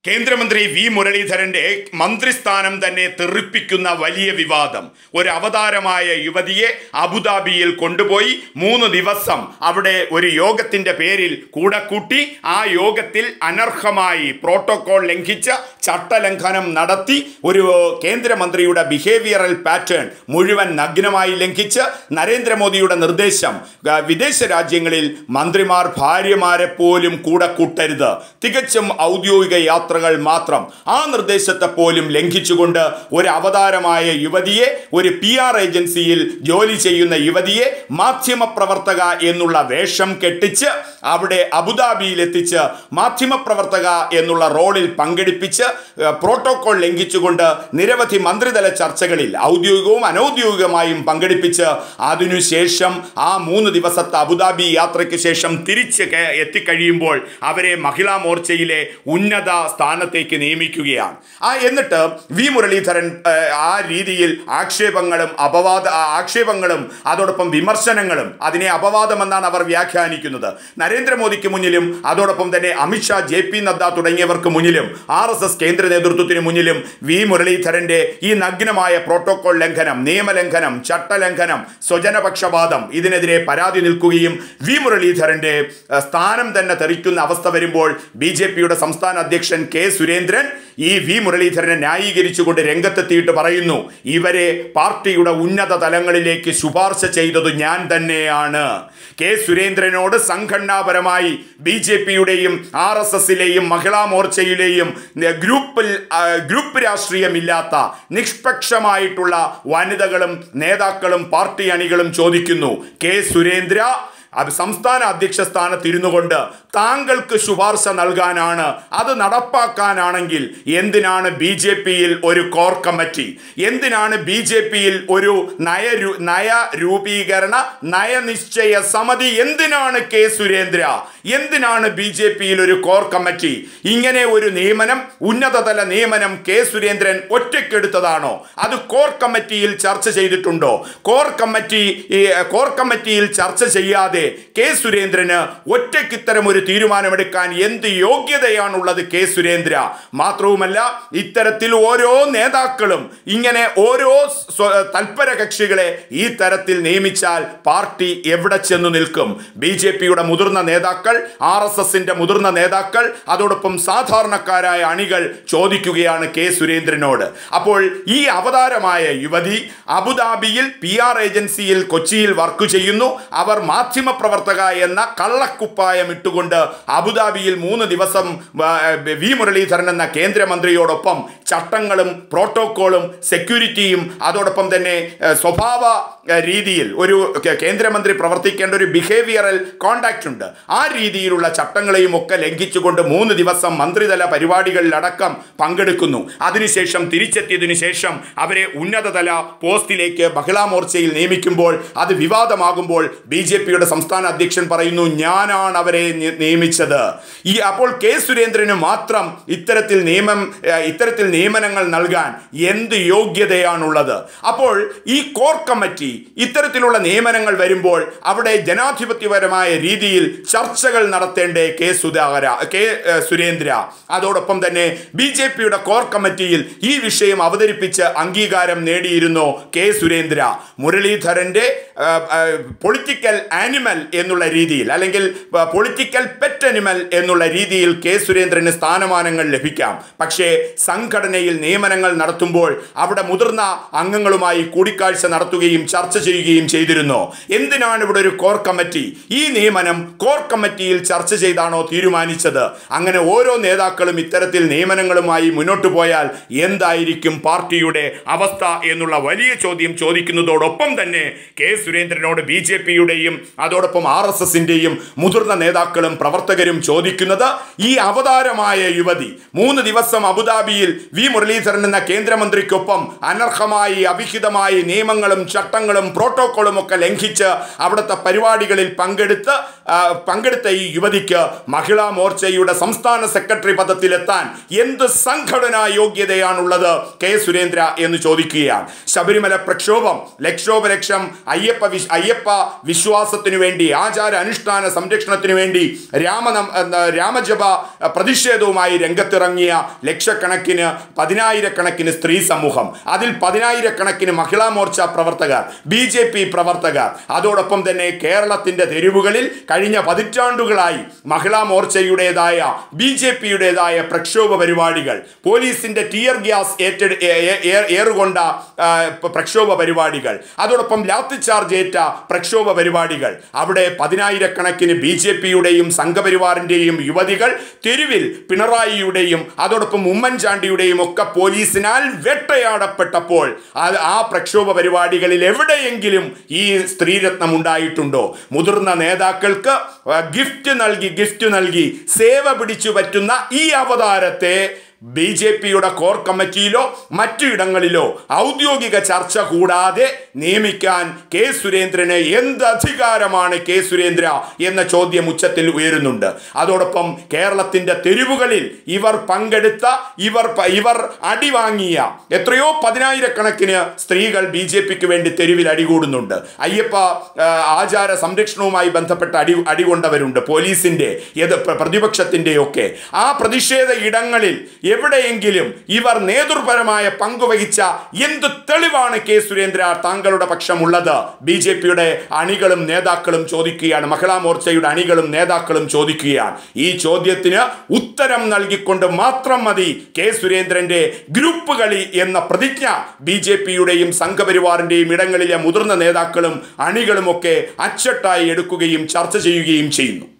കേന്ദ്രമന്ത്രി വി മുരളീധരന്റെ മന്ത്രിസ്ഥാനം തന്നെ തെറിപ്പിക്കുന്ന വലിയ വിവാദം ഒരു അവതാരമായ യുവതിയെ അബുദാബിയിൽ കൊണ്ടുപോയി മൂന്ന് ദിവസം അവിടെ ഒരു യോഗത്തിന്റെ പേരിൽ കൂടെ കൂട്ടി ആ യോഗത്തിൽ അനർഹമായി പ്രോട്ടോകോൾ ലംഘിച്ച ചട്ടലംഘനം നടത്തി ഒരു കേന്ദ്രമന്ത്രിയുടെ ബിഹേവിയറൽ പാറ്റേൺ മുഴുവൻ നഗ്നമായി ലംഘിച്ച് നരേന്ദ്രമോദിയുടെ നിർദ്ദേശം ആ, വിദേശ രാജ്യങ്ങളിൽ മന്ത്രിമാർ ഭാര്യമാരെ പോലും കൂടെ കൂട്ടരുത് തികച്ചും ഔദ്യോഗിക യാത്രകൾ മാത്രം ആ നിർദ്ദേശത്തെ പോലും ലംഘിച്ചുകൊണ്ട് ഒരു അവതാരമായ യുവതിയെ ഒരു പി ആർ ഏജൻസിയിൽ ജോലി ചെയ്യുന്ന യുവതിയെ മാധ്യമപ്രവർത്തക എന്നുള്ള വേഷം കെട്ടിച്ച് അവിടെ അബുദാബിയിൽ എത്തിച്ച് മാധ്യമപ്രവർത്തക എന്നുള്ള റോളിൽ പങ്കെടുപ്പിച്ച് ഏഹ്, പ്രോട്ടോകോൾ ലംഘിച്ചുകൊണ്ട് നിരവധി മന്ത്രിതല ചർച്ചകളിൽ ഔദ്യോഗികവും അനൗദ്യോഗികമായും പങ്കെടുപ്പിച്ച് അതിനുശേഷം ആ മൂന്ന് ദിവസത്തെ അബുദാബി യാത്രയ്ക്ക് ശേഷം തിരിച്ച് കേ- എത്തിക്കഴിയുമ്പോൾ അവരെ മഹിളാ മോർച്ചയിലെ ഉന്നത സ്ഥാനത്തേക്ക് നിയമിക്കുകയാണ് ആ എന്നിട്ട് വി മുരളീധരൻ ഏഹ്, ആ രീതിയിൽ ആക്ഷേപങ്ങളും അപവാദ ആ ആക്ഷേപങ്ങളും അതോടൊപ്പം വിമർശനങ്ങളും അതിനെ അപവാദമെന്നാണ് അവർ വ്യാഖ്യാനിക്കുന്നത് നരേന്ദ്രമോദിക്ക് മുന്നിലും അതോടൊപ്പം തന്നെ അമിത്ഷാ ജെ പി നദ്ദ തുടങ്ങിയവർക്ക് മുന്നിലും ആർ എസ് എസ് കേന്ദ്ര നേതൃത്വത്തിന് മുന്നിലും വി മുരളീധരന്റെ ഈ നഗ്നമായ പ്രോട്ടോകോൾ ലംഘനം നിയമലംഘനം ചട്ടലംഘനം സ്വജനപക്ഷപാതം ഇതിനെതിരെ പരാതി നിൽക്കുകയും വി മുരളീധരന്റെ ഏഹ്, സ്ഥാനം തന്നെ തെറിക്കുന്ന അവസ്ഥ വരുമ്പോൾ ബി ജെ പിയുടെ സംസ്ഥാന അധ്യക്ഷൻ കെ സുരേന്ദ്രൻ ഈ വി മുരളീധരനെ ന്യായീകരിച്ചുകൊണ്ട് രംഗത്തെത്തിയിട്ട് പറയുന്നു ഇവരെ പാർട്ടിയുടെ ഉന്നത തലങ്ങളിലേക്ക് ശുപാർശ ചെയ്തത് ഞാൻ തന്നെയാണ് കെ സുരേന്ദ്രനോട് സംഘടനാപരമായി ബി ജെ പിയുടെയും ആർ എസ് എസിലെയും മഹിളാ മോർച്ചയിലെയും ന- ഗ്രൂപ്പിൽ ആ, ഗ്രൂപ്പ് രാഷ്ട്രീയമില്ലാത്ത നിഷ്പക്ഷമായിട്ടുള്ള വനിതകളും നേതാക്കളും പാർട്ടി അണികളും ചോദിക്കുന്നു കെ സുരേന്ദ്ര അത് സംസ്ഥാന അധ്യക്ഷ സ്ഥാനത്ത് ഇരുന്നു കൊണ്ട് താങ്കൾക്ക് ശുപാർശ നൽകാനാണ് അത് നടപ്പാക്കാനാണെങ്കിൽ എന്തിനാണ് ബി ജെ പിയിൽ ഒരു കോർ കമ്മിറ്റി എന്തിനാണ് ബി ജെ പിയിൽ ഒരു നയ നയ രൂപീകരണ നയനിശ്ചയ സമിതി എന്തിനാണ് കെ സുരേന്ദ്ര എന്തിനാണ് ബി ജെ പിയിൽ ഒരു കോർ കമ്മിറ്റി ഇങ്ങനെ ഒരു നിയമനം ഉന്നതതല നിയമനം കെ സുരേന്ദ്രൻ ഒറ്റയ്ക്കെടുത്തതാണോ അത് കോർ കമ്മിറ്റിയിൽ ചർച്ച ചെയ്തിട്ടുണ്ടോ കോർ കമ്മിറ്റി ഈ, കോർ കമ്മിറ്റിയിൽ ചർച്ച ചെയ്യാതെ കെ സുരേന്ദ്രന് ഒറ്റയ്ക്ക് ഇത്തരം ഒരു തീരുമാനമെടുക്കാൻ എന്ത് യോഗ്യതയാണുള്ളത് കെ സുരേന്ദ്ര മാത്രവുമല്ല ഇത്തരത്തിൽ ഓരോ നേതാക്കളും ഇങ്ങനെ ഓരോ സ്വ- തൽപര കക്ഷികളെ ഈ തരത്തിൽ നിയമിച്ചാൽ പാർട്ടി എവിടെ ചെന്നു നിൽക്കും ബി ജെ പിയുടെ മുതിർന്ന നേതാക്കൾ ആർ എസ് എസിന്റെ മുതിർന്ന നേതാക്കൾ അതോടൊപ്പം സാധാരണക്കാരായ അണികൾ ചോദിക്കുകയാണ് കെ സുരേന്ദ്രനോട് അപ്പോൾ ഈ അവതാരമായ യുവതി അബുദാബിയിൽ പി ആർ ഏജൻസിയിൽ കൊച്ചിയിൽ വർക്ക് ചെയ്യുന്നു അവർ മാധ്യമപ്രവർത്തക എന്ന കള്ളക്കുപ്പായം ഇട്ടുകൊണ്ട് അബുദാബിയിൽ മൂന്ന് ദിവസം ആ, വി മുരളീധരൻ എന്ന കേന്ദ്രമന്ത്രിയോടൊപ്പം ചട്ടങ്ങളും പ്രോട്ടോക്കോളും സെക്യൂരിറ്റിയും അതോടൊപ്പം തന്നെ ആ, സ്വഭാവ ആ, രീതിയിൽ ഒരു കേ- കേന്ദ്രമന്ത്രി പ്രവർത്തിക്കേണ്ട ഒരു ബിഹേവിയറൽ കോണ്ടാക്ട് ഉണ്ട് ആ രീതിയിലുള്ള ചട്ടങ്ങളെയും ഒക്കെ ലംഘിച്ചുകൊണ്ട് മൂന്ന് ദിവസം മന്ത്രിതല പരിപാടികളിലടക്കം പങ്കെടുക്കുന്നു അതിനുശേഷം തിരിച്ചെത്തിയതിനു ശേഷം അവരെ ഉന്നതതല പോസ്റ്റിലേക്ക് മഹിളാ മോർച്ചയിൽ നിയമിക്കുമ്പോൾ അത് വിവാദമാകുമ്പോൾ ബി ജെ പിയുടെ സംസ്ഥാന അധ്യക്ഷൻ പറയുന്നു ഞാനാണ് അവരെ നി- നിയമിച്ചത് ഈ അപ്പോൾ കെ സുരേന്ദ്രന് മാത്രം ഇത്തരത്തിൽ നിയമം ഏഹ്, ഇത്തരത്തിൽ നിയമനങ്ങൾ നൽകാൻ എന്ത് യോഗ്യതയാണുള്ളത് അപ്പോൾ ഈ കോർ കമ്മിറ്റി ഇത്തരത്തിലുള്ള നിയമനങ്ങൾ വരുമ്പോൾ അവിടെ ജനാധിപത്യപരമായ രീതിയിൽ ചർച്ചകൾ നടത്തേണ്ടേ കെ സുധാകര കെ ഏഹ്, സുരേന്ദ്ര അതോടൊപ്പം തന്നെ ബി ജെ പിയുടെ കോർ കമ്മിറ്റിയിൽ ഈ വിഷയം അവതരിപ്പിച്ച് അംഗീകാരം നേടിയിരുന്നു കെ സുരേന്ദ്ര മുരളീധരന്റെ പൊളിറ്റിക്കൽ ആനിമൽ എന്നുള്ള രീതിയിൽ അല്ലെങ്കിൽ പൊളിറ്റിക്കൽ പെറ്റ് അനിമൽ എന്നുള്ള രീതിയിൽ കെ സുരേന്ദ്രന് സ്ഥാനമാനങ്ങൾ ലഭിക്കാം പക്ഷേ സംഘടനയിൽ നിയമനങ്ങൾ നടത്തുമ്പോൾ അവിടെ മുതിർന്ന അംഗങ്ങളുമായി കൂടിക്കാഴ്ച നടത്തുകയും ചർച്ച ചെയ്യുകയും ചെയ്തിരുന്നു എന്തിനാണ് ഇവിടെ ഒരു കോർ കമ്മിറ്റി ഈ നിയമനം കോർ കമ്മിറ്റിയിൽ ചർച്ച ചെയ്താണോ തീരുമാനിച്ചത് അങ്ങനെ ഓരോ നേതാക്കളും ഇത്തരത്തിൽ നിയമനങ്ങളുമായി മുന്നോട്ട് പോയാൽ എന്തായിരിക്കും പാർട്ടിയുടെ അവസ്ഥ എന്നുള്ള വലിയ ചോദ്യം ചോദിക്കുന്നതോടൊപ്പം തന്നെ കെ സുരേന്ദ്രനോട് ബി ജെ പിയുടെയും അതോടൊപ്പം ആർ എസ് എസിന്റെയും മുതിർന്ന നേതാക്കളും പ്രവർത്തകരും ചോദിക്കുന്നത് ഈ അവതാരമായ യുവതി മൂന്ന് ദിവസം അബുദാബിയിൽ വി മുരളീധരൻ എന്ന കേന്ദ്രമന്ത്രിക്കൊപ്പം അനർഹമായി അവിഹിതമായി നിയമങ്ങളും ചട്ടങ്ങളും പ്രോട്ടോക്കോളും ഒക്കെ ലംഘിച്ച് അവിടുത്തെ പരിപാടികളിൽ പങ്കെടുത്ത് ആ, പങ്കെടുത്ത ഈ യുവതിക്ക് മഹിളാ മോർച്ചയുടെ സംസ്ഥാന സെക്രട്ടറി പദത്തിലെത്താൻ എന്ത് സംഘടനാ യോഗ്യതയാണുള്ളത് കെ സുരേന്ദ്ര എന്ന് ചോദിക്കുകയാണ് ശബരിമല പ്രക്ഷോഭം ലക്ഷോപലക്ഷം അയ്യപ്പ വിശ് അയ്യപ്പ വിശ്വാസത്തിനു വേണ്ടി ആചാര അനുഷ്ഠാന സംരക്ഷണത്തിനു വേണ്ടി രാമനം എന്ന രാമജപ പ്രതിഷേധവുമായി രംഗത്തിറങ്ങിയ ലക്ഷക്കണക്കിന് പതിനായിരക്കണക്കിന് സ്ത്രീ സമൂഹം അതിൽ പതിനായിരക്കണക്കിന് മഹിളാ മോർച്ച പ്രവർത്തകർ ബി ജെ പി പ്രവർത്തകർ അതോടൊപ്പം തന്നെ കേരളത്തിന്റെ തെരുവുകളിൽ കഴിഞ്ഞ പതിറ്റാണ്ടുകളായി മഹിളാ മോർച്ചയുടേതായ ബി ജെ പിയുടേതായ പ്രക്ഷോഭ പരിപാടികൾ പോലീസിന്റെ ടിയർ ഗ്യാസ് ഏറ്റെടു ഏ- ഏ- ഏ- ഏറുകൊണ്ട ആ, പ- പ്രക്ഷോഭ പരിപാടികൾ അതോടൊപ്പം ലാത്തി ചാർജ് ഏറ്റ പ്രക്ഷോഭ പരിപാടികൾ അവിടെ പതിനായിരക്കണക്കിന് ബി ജെ പിയുടെയും സംഘപരിവാറിന്റെയും യുവതികൾ തെരുവിൽ പിണറായിയുടെയും അതോടൊപ്പം ഉമ്മൻചാണ്ടിയുടെയും ഒക്കെ പോലീസിനാൽ വേട്ടയാടപ്പെട്ടപ്പോൾ അത് ആ പ്രക്ഷോഭ പരിപാടികളിൽ എവിടെയെങ്കിലും ഈ സ്ത്രീരത്നം ഉണ്ടായിട്ടുണ്ടോ മുതിർന്ന നേതാക്കൾക്ക് ആ, ഗിഫ്റ്റ് നൽകി ഗിഫ്റ്റ് നൽകി സേവ പിടിച്ചു പറ്റുന്ന ഈ അവതാരത്തെ ബി ജെ പിയുടെ കോർ കമ്മിറ്റിയിലോ മറ്റു ഇടങ്ങളിലോ ഔദ്യോഗിക ചർച്ച കൂടാതെ നിയമിക്കാൻ കെ സുരേന്ദ്രന് എന്ത് അധികാരമാണ് കെ സുരേന്ദ്ര എന്ന ചോദ്യം ഉച്ചത്തിൽ ഉയരുന്നുണ്ട് അതോടൊപ്പം കേരളത്തിന്റെ തെരുവുകളിൽ ഇവർ പങ്കെടുത്ത ഇവർ പ- ഇവർ അടിവാങ്ങിയ എത്രയോ പതിനായിരക്കണക്കിന് സ്ത്രീകൾ ബി ജെ പിക്ക് വേണ്ടി തെരുവിൽ അടികൂടുന്നുണ്ട് അയ്യപ്പ ആ, ആചാര സംരക്ഷണവുമായി ബന്ധപ്പെട്ട അടി അടികൊണ്ടവരുണ്ട് പോലീസിന്റെ ഏത് പ്ര- പ്രതിപക്ഷത്തിന്റെയൊക്കെ ആ പ്രതിഷേധ ഇടങ്ങളിൽ എവിടെയെങ്കിലും ഇവർ നേതൃപരമായ പങ്കുവഹിച്ച എന്ത് തെളിവാണ് കെ സുരേന്ദ്ര താങ്കളുടെ പക്ഷമുള്ളത് ബി ജെ പിയുടെ അണികളും നേതാക്കളും ചോദിക്കുകയാണ് മഹിളാ മോർച്ചയുടെ അണികളും നേതാക്കളും ചോദിക്കുകയാണ് ഈ ചോദ്യത്തിന് ഉത്തരം നൽകിക്കൊണ്ട് മാത്രം മതി കെ സുരേന്ദ്രന്റെ ഗ്രൂപ്പ് കളി എന്ന പ്രതിജ്ഞ ബി ജെ പിയുടെയും സംഘപരിവാറിന്റെയും ഇടങ്ങളിലെ മുതിർന്ന നേതാക്കളും അണികളുമൊക്കെ അച്ചട്ടായി എടുക്കുകയും ചർച്ച ചെയ്യുകയും ചെയ്യുന്നു